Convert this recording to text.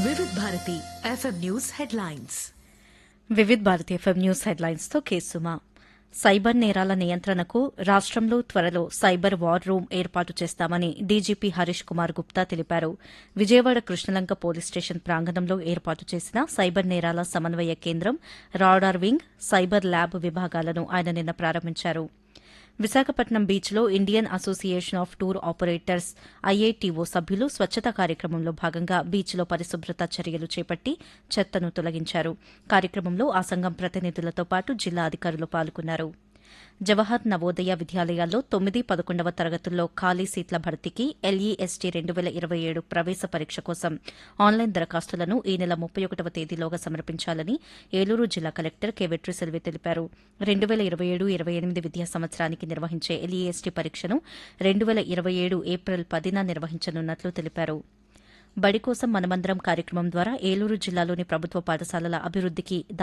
వివిధ Bharati FM news headlines Vividh Bharati FM news headlines తో కేసుమా సైబర్ నేరాల నియంత్రణకు రాష్టంలో త్వరలో సైబర్ వార్ రూమ్ ఏర్పాటు చేస్తామని డీజీపీ హరీష్ కుమార్ గుప్తా తెలిపారు విజయవాడ కృష్ణలంక పోలీస్ స్టేషన్ ప్రాంగణంలో ఏర్పాటు చేసిన సైబర్ నేరాల సమన్వయ కేంద్రం రాడార్ వింగ్ సైబర్ ల్యాబ్ విభాగాలను ఆయన నిన్న ప్రారంభించారు విశాఖపట్నం బీచ్లో Indian association of tour operators IATO సభ్యులు స్వచ్ఛతా కార్యక్రమంలో భాగంగా బీచ్లో పరిశుభ్రత చర్యలు చేపట్టి చెత్తను తొలగించారు కార్యక్రమంలో ఆ సంఘం ప్రతినిధులతో పాటు జిల్లా అధికారులు పాల్గొన్నారు జవహర్ నవోదయ విద్యాలయాల్లో తొమ్మిది పదకొండవ తరగతుల్లో ఖాళీ సీట్ల భర్తీకి ఎల్ఈఎస్టీ రెండు వేల ఇరవై ఏడు ప్రవేశ పరీక్ష కోసం ఆన్లైన్ దరఖాస్తులను ఈ నెల ముప్పై ఒకటవ తేదీలోగా సమర్పించాలని ఏలూరు జిల్లా కలెక్టర్ కె వెట్రిసెల్వి తెలిపారు రెండు వేల ఇరవై ఏడు ఇరవై ఎనిమిది విద్యా సంవత్సరానికి నిర్వహించే ఎల్ఈఎస్టీ పరీక్షను రెండు వేల ఇరవై ఏడు ఏప్రిల్ పదిన నిర్వహించనున్నట్లు తెలిపారు బడి కోసం మనమందరం కార్యక్రమం ద్వారా ఏలూరు జిల్లాలోని ప్రభుత్వ పాఠశాలల అభివృద్దికి